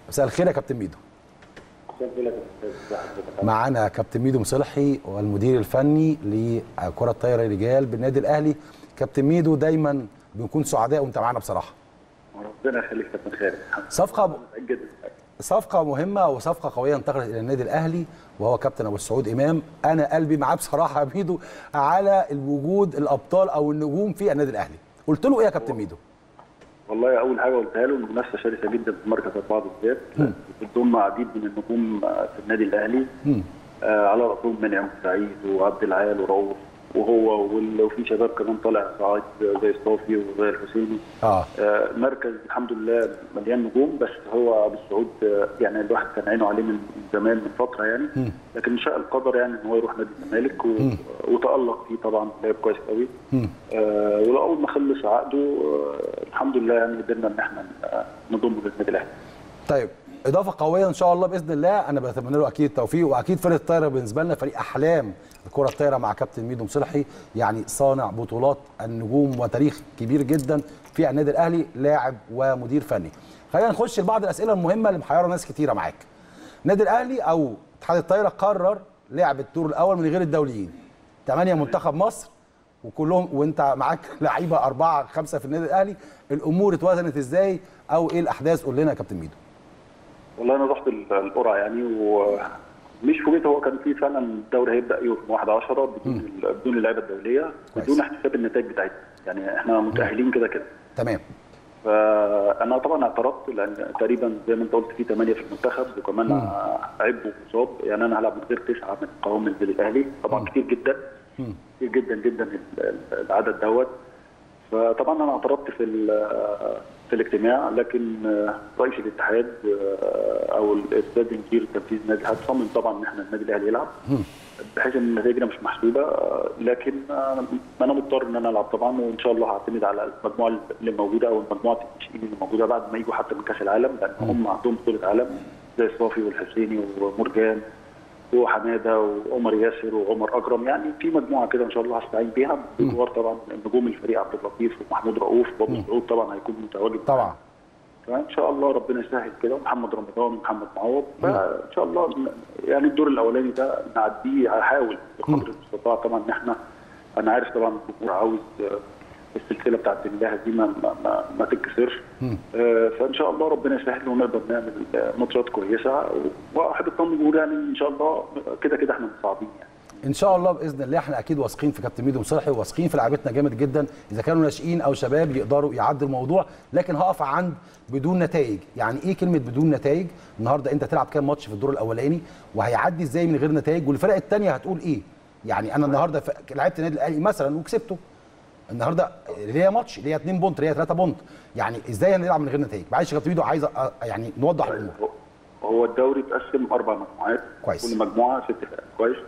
مساء الخير يا كابتن ميدو معانا كابتن ميدو مصلحي والمدير الفني لكره الطايره رجال بالنادي الاهلي كابتن ميدو دايما بنكون سعداء وانت معانا بصراحه ربنا يخليك كابتن خالد صفقه متأكد. صفقه مهمه وصفقه قويه انتقلت الى النادي الاهلي وهو كابتن ابو السعود امام انا قلبي معاه بصراحه يا ميدو على الوجود الابطال او النجوم في النادي الاهلي قلت له ايه يا كابتن ميدو والله اول حاجه قلتها له المنافسه شرسه جدا في مركز اربعه بالذات بتضم عديد من النجوم في النادي الاهلي آه على راسهم منعم سعيد وعبد العال ورؤوف وهو وال- وفي شباب كمان طالع صعيد زي الصافي وزي الحسيني اه آه مركز الحمد لله مليان نجوم بس هو ابو السعود آه، يعني الواحد كان عينه عليه من زمان من فتره يعني لكن شاء القدر يعني ان هو يروح نادي الزمالك و... وتالق فيه طبعا لعب كويس قوي آه واول ما خلص عقده آه الحمد لله يعني قدرنا ان احنا آه، نضمه للنادي الاهلي طيب اضافه قويه ان شاء الله باذن الله انا بتمنى له اكيد التوفيق واكيد فرقه الطايره بالنسبه لنا فريق احلام الكره الطايره مع كابتن ميدو مصلحي يعني صانع بطولات النجوم وتاريخ كبير جدا في النادي الاهلي لاعب ومدير فني خلينا نخش لبعض الاسئله المهمه اللي محيره ناس كتيره معاك النادي الاهلي او اتحاد الطايره قرر لعب الدور الاول من غير الدوليين ثمانيه منتخب مصر وكلهم وانت معاك لعيبه اربعه خمسه في النادي الاهلي الامور اتوزنت ازاي او ايه الاحداث قول لنا يا كابتن ميدو والله انا رحت ال- القرعه يعني ومش فوجئت هو كان في فعلا الدوري هيبدا يوم 1 10 بدون ال- بدون اللعيبه الدوليه كويس. بدون احتساب النتائج بتاعتنا يعني احنا متاهلين كده كده تمام فانا طبعا اعترضت لان تقريبا زي ما انت قلت في ثمانيه في المنتخب وكمان عيب ومصاب يعني انا هلعب من غير تسعه من قوام النادي الاهلي طبعا كتير جدا كتير جدا جدا ال- ال- العدد دوت فطبعا انا اعترضت في ال- في الاجتماع لكن رئيس الاتحاد او الاستاذ المدير التنفيذي النادي الاتحاد صمم طبعا ان احنا النادي الاهلي يلعب بحيث ان النتائج مش محسوبه لكن انا مضطر ان انا العب طبعا وان شاء الله هعتمد على المجموعه اللي موجوده او المجموعه الناشئين اللي موجوده بعد ما يجوا حتى من كاس العالم لان هم عندهم بطوله عالم زي الصافي والحسيني ومرجان وحماده وعمر ياسر وعمر اكرم يعني في مجموعه كده ان شاء الله هستعين بيها بجوار طبعا نجوم الفريق عبد اللطيف ومحمود رؤوف وابو سعود طبعا هيكون متواجد طبعا فان شاء الله ربنا يسهل كده ومحمد رمضان ومحمد معوض فان شاء الله يعني الدور الاولاني ده نعديه هحاول بقدر المستطاع طبعا ان احنا انا عارف طبعا الجمهور عاوز آه، السلسله بتاعت النجاح دي ما ما, ما, ما تتكسرش آه، فان شاء الله ربنا يسهل ونقدر نعمل آه، ماتشات كويسه واحب اطمن الجمهور يعني ان شاء الله كده كده احنا مصعدين يعني ان شاء الله باذن الله احنا اكيد واثقين في كابتن ميدو مصلحي وواثقين في لعيبتنا جامد جدا اذا كانوا ناشئين او شباب يقدروا يعدوا الموضوع لكن هقف عند بدون نتائج يعني ايه كلمه بدون نتائج النهارده انت تلعب كام ماتش في الدور الاولاني وهيعدي ازاي من غير نتائج والفرق الثانيه هتقول ايه يعني انا النهارده ف- لعبت النادي الاهلي مثلا وكسبته النهارده ليا ماتش ليا 2 بونت ليا 3 بونت يعني ازاي هنلعب من غير نتائج معلش يا كابتن ميدو عايز أ- يعني نوضح الامور هو- هو الدوري اتقسم اربع مجموعات كويس. كل مجموعه ست فرق كويس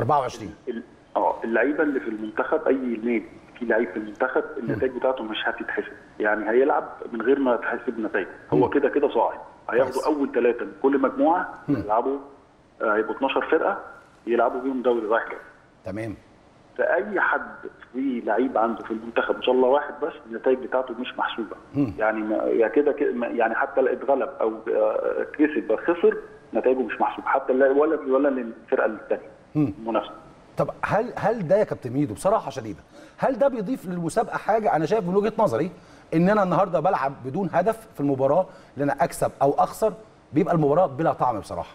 24 ال- اه اللعيبه اللي في المنتخب اي نادي في لعيب في المنتخب النتائج بتاعته مش هتتحسب يعني هيلعب من غير ما تحسب نتائج هو كده كده صاعد هياخدوا كويس. اول ثلاثه من كل مجموعه يلعبوا آه، هيبقوا 12 فرقه يلعبوا بيهم دوري رايح جاي تمام فاي حد في لعيب عنده في المنتخب ان شاء الله واحد بس النتائج بتاعته مش محسوبه يعني ما يا كده كده ما- يعني حتى لو اتغلب او آه، كسب خسر نتائجه مش محسوبه حتى لا- ولا ولا للفرقه الثانيه المنافسه طب هل هل ده يا كابتن ميدو بصراحه شديده هل ده بيضيف للمسابقه حاجه انا شايف من وجهه نظري ان انا النهارده بلعب بدون هدف في المباراه ان انا اكسب او اخسر بيبقى المباراه بلا طعم بصراحه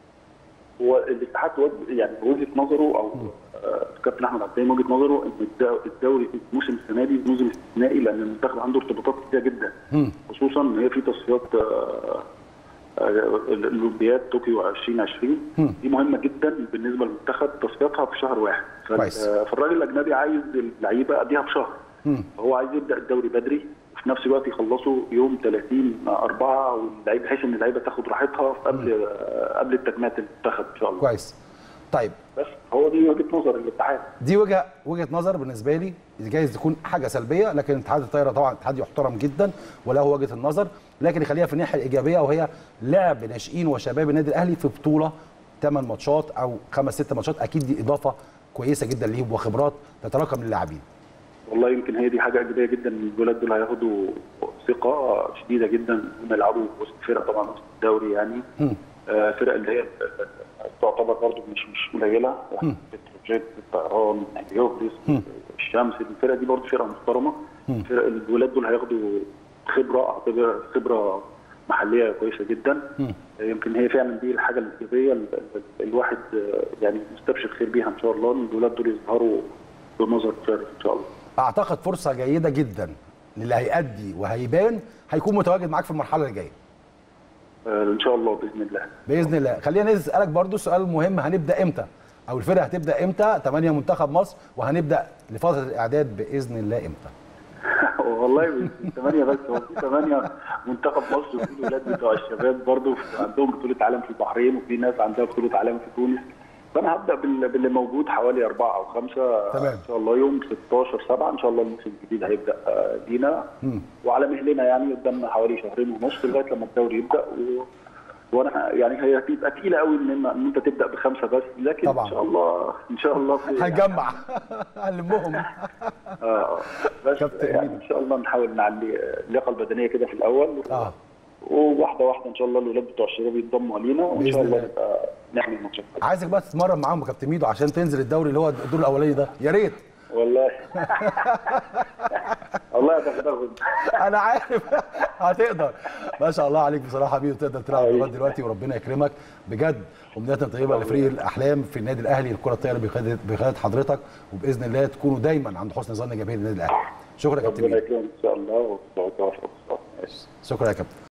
هو الاتحاد وجه- يعني وجهه نظره او آه، كابتن احمد عبد الحليم وجهه نظره ان الد- الدوري الموسم السنه دي موسم استثنائي لان المنتخب عنده ارتباطات كتيره جدا خصوصا ان هي في تصفيات آه، آه، الاولمبياد طوكيو 2020 دي مهمه جدا بالنسبه للمنتخب تصفياتها في شهر واحد فال- كويس. آه، فالراجل الاجنبي عايز اللعيبه قبلها بشهر هو عايز يبدا الدوري بدري وفي نفس الوقت يخلصوا يوم 30 4 واللعيبه بحيث ان اللعيبه تاخد راحتها قبل آه، قبل التجميع المنتخب ان شاء الله كويس طيب بس هو دي وجهه نظر الاتحاد دي وجهه وجهه نظر بالنسبه لي جايز تكون حاجه سلبيه لكن اتحاد الطايره طبعا اتحاد يحترم جدا وله وجهه النظر لكن خليها في الناحيه الايجابيه وهي لعب ناشئين وشباب النادي الاهلي في بطوله ثمان ماتشات او خمس ست ماتشات اكيد دي اضافه كويسه جدا ليهم وخبرات تتراكم للاعبين والله يمكن هي دي حاجه ايجابيه جدا ان الولاد دول هياخدوا ثقه شديده جدا هم يلعبوا وسط فرق طبعا وسط الدوري يعني آه، فرق اللي هي تعتبر برضه مش مش قليله بتروجيت الطيران هليوبلس الشمس الفرق دي برضه فرقه محترمه فرق الولاد دول هياخدوا خبره اعتبر خبره محليه كويسه جدا يمكن هي فعلا دي الحاجه الايجابيه ال- ال- الواحد آه، يعني مستبشر خير بيها ان شاء الله ان الولاد دول يظهروا بمظهر شرف ان شاء الله اعتقد فرصه جيده جدا للي هيأدي وهيبان هيكون متواجد معاك في المرحله اللي جايه آه، ان شاء الله باذن الله باذن الله خلينا نسالك برضو سؤال مهم هنبدا امتى او الفرقه هتبدا امتى 8 منتخب مصر وهنبدا لفتره الاعداد باذن الله امتى والله مش ثمانية بس هو في ثمانية منتخب مصر وفي الولاد بتوع الشباب برضه عندهم بطولة عالم في البحرين وفي ناس عندها بطولة عالم في تونس فأنا هبدأ بال- باللي موجود حوالي أربعة أو خمسة تمام. إن شاء الله يوم 16 7 إن شاء الله الموسم الجديد هيبدأ آه، لينا وعلى مهلنا يعني قدامنا حوالي شهرين ونص لغاية لما الدوري يبدأ و... وانا يعني هي هتبقى تقيله قوي ان ان انت تبدا بخمسه بس لكن طبعاً. ان شاء الله ان شاء الله في- هنجمع هنلمهم اه بس كابتن يعني ميدو. ان شاء الله نحاول نعلي اللياقه البدنيه كده في الاول اه وواحده واحده ان شاء الله الولاد بتوع الشباب يتضموا علينا وان بإذن شاء الله الله. نبقى نعمل ماتشات عايزك بقى تتمرن معاهم يا كابتن ميدو عشان تنزل الدوري اللي هو الدور الاولاني ده يا ريت والله والله هتاخد انا عارف هتقدر ما شاء الله عليك بصراحه ميدو تقدر تلعب حبيبي. لغايه دلوقتي وربنا يكرمك بجد امنيات طيبه لفريق الاحلام في النادي الاهلي الكره الطايره بقياده بقياده حضرتك وباذن الله تكونوا دايما عند حسن ظن جماهير النادي الاهلي شكرا يا كابتن ربنا ميدو يكرمك ان شاء الله وتوفق شكرا يا كابتن